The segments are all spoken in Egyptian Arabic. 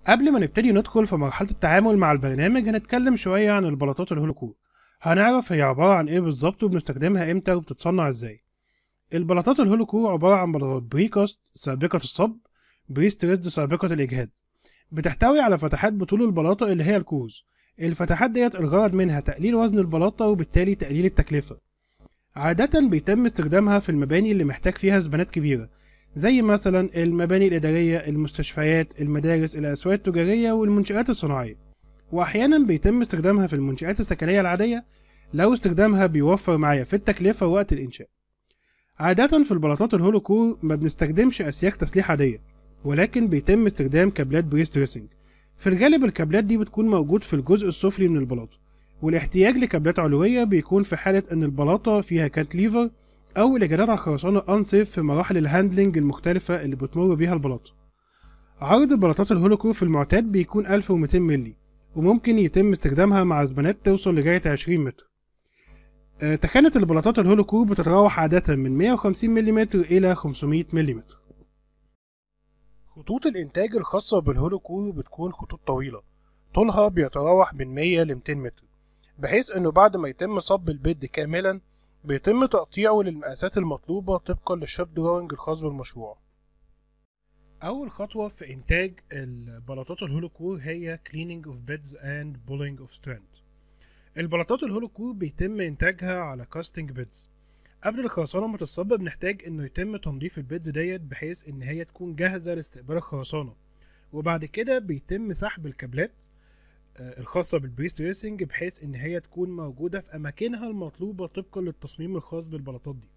قبل ما نبتدي ندخل في مرحلة التعامل مع البرنامج هنتكلم شوية عن البلاطات الهولوكور هنعرف هي عبارة عن ايه بالظبط وبنستخدمها امتى وبتتصنع ازاي البلاطات الهولوكور عبارة عن بلاطات بريكاست سابقة الصب بريستريسد سابقة الإجهاد بتحتوي على فتحات بطول البلاطة اللي هي الكوز الفتحات ديت الغرض منها تقليل وزن البلاطة وبالتالي تقليل التكلفة عادة بيتم استخدامها في المباني اللي محتاج فيها زبانات كبيرة زي مثلا المباني الإدارية المستشفيات المدارس الأسواق التجارية والمنشآت الصناعية وأحيانا بيتم استخدامها في المنشآت السكنية العادية لو استخدامها بيوفر معايا في التكلفة وقت الإنشاء عادة في البلاطات الهولوكور ما بنستخدمش أسياخ تسليح عادية ولكن بيتم استخدام كابلات بريس دريسنج في الغالب الكابلات دي بتكون موجود في الجزء السفلي من البلاطة والاحتياج لكابلات علوية بيكون في حالة إن البلاطة فيها كانتليفر أو الإجابات على الخرسانة أنسيف في مراحل الهاندلنج المختلفة اللي بتمر بيها البلاطة عرض البلاطات الهولوكور في المعتاد بيكون 1200 مللي وممكن يتم استخدامها مع زبانات توصل لغاية 20 متر آه، تخانة البلاطات الهولوكور بتتراوح عادة من 150 ملم إلى 500 ملم خطوط الإنتاج الخاصة بالهولوكور بتكون خطوط طويلة طولها بيتراوح من 100 ل 200 متر بحيث إنه بعد ما يتم صب البيد كاملا بيتم تقطيعه للمقاسات المطلوبة طبقا للشوب دروينج الخاص بالمشروع أول خطوة في إنتاج البلاطات الهولوكور هي cleaning of beds and pulling of strand البلاطات الهولوكور بيتم إنتاجها على كاستنج بيدز قبل الخرسانة ما تتصب بنحتاج إنه يتم تنظيف البيدز ديت بحيث إن هي تكون جاهزة لاستقبال الخرسانة وبعد كده بيتم سحب الكابلات آه، الخاصة بالبريس ريسنج بحيث إن هي تكون موجودة في أماكنها المطلوبة طبقا للتصميم الخاص بالبلاطات دي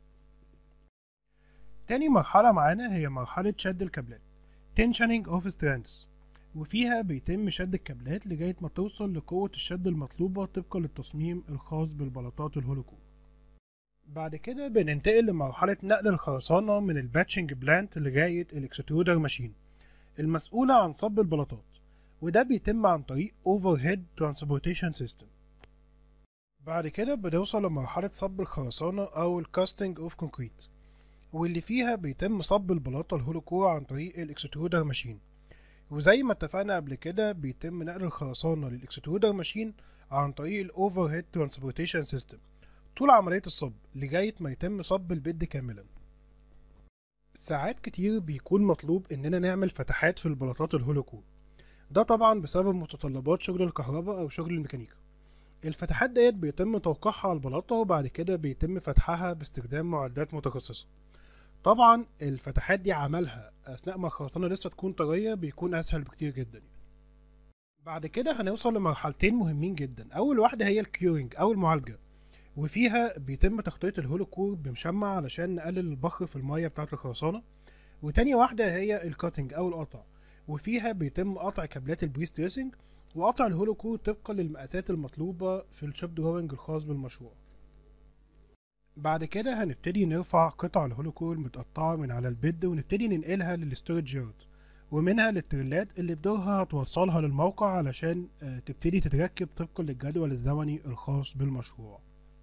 تاني مرحلة معانا هي مرحلة شد الكابلات tensioning of strands وفيها بيتم شد الكابلات لغاية ما توصل لقوة الشد المطلوبة طبقا للتصميم الخاص بالبلاطات الهولوكور بعد كده بننتقل لمرحلة نقل الخرسانة من الباتشنج بلانت لغاية الاكسترودر ماشين المسؤولة عن صب البلاطات وده بيتم عن طريق Overhead Transportation System بعد كده بنوصل لمرحلة صب الخرسانة أو الكاستنج أوف كونكريت واللي فيها بيتم صب البلاطة الهولوكور عن طريق الاكسترودر ماشين وزي ما اتفقنا قبل كده بيتم نقل الخرسانة للاكسترودر ماشين عن طريق الاوفر هيد ترانسبورتيشن سيستم طول عملية الصب لغاية ما يتم صب البيد كاملا ساعات كتير بيكون مطلوب اننا نعمل فتحات في البلاطات الهولوكور ده طبعا بسبب متطلبات شغل الكهرباء او شغل الميكانيكا الفتحات ديت بيتم توقيعها على البلاطة وبعد كده بيتم فتحها باستخدام معدات متخصصة طبعا الفتحات دي عملها اثناء ما الخرسانه لسه تكون طريه بيكون اسهل بكتير جدا يعني. بعد كده هنوصل لمرحلتين مهمين جدا اول واحده هي الكيورنج او المعالجه وفيها بيتم تغطيه الهولوكور بمشمع علشان نقلل البخر في الميه بتاعه الخرسانه وتاني واحده هي الكاتنج او القطع وفيها بيتم قطع كابلات البريس تريسنج وقطع الهولوكور طبقا للمقاسات المطلوبه في الشوب دروينج الخاص بالمشروع بعد كده هنبتدي نرفع قطع الهولوكور المتقطعة من على البيد ونبتدي ننقلها للستورج يارد ومنها للتريلات اللي بدورها هتوصلها للموقع علشان آه، تبتدي تتركب طبقا للجدول الزمني الخاص بالمشروع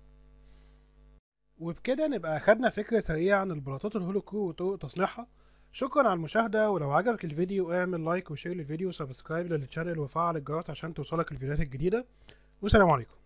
وبكده نبقى أخدنا فكرة سريعة عن البلاطات الهولوكور وطرق تصنيعها شكرا على المشاهدة ولو عجبك الفيديو اعمل لايك وشير للفيديو وسبسكرايب للشانل وفعل الجرس عشان توصلك الفيديوهات الجديدة والسلام عليكم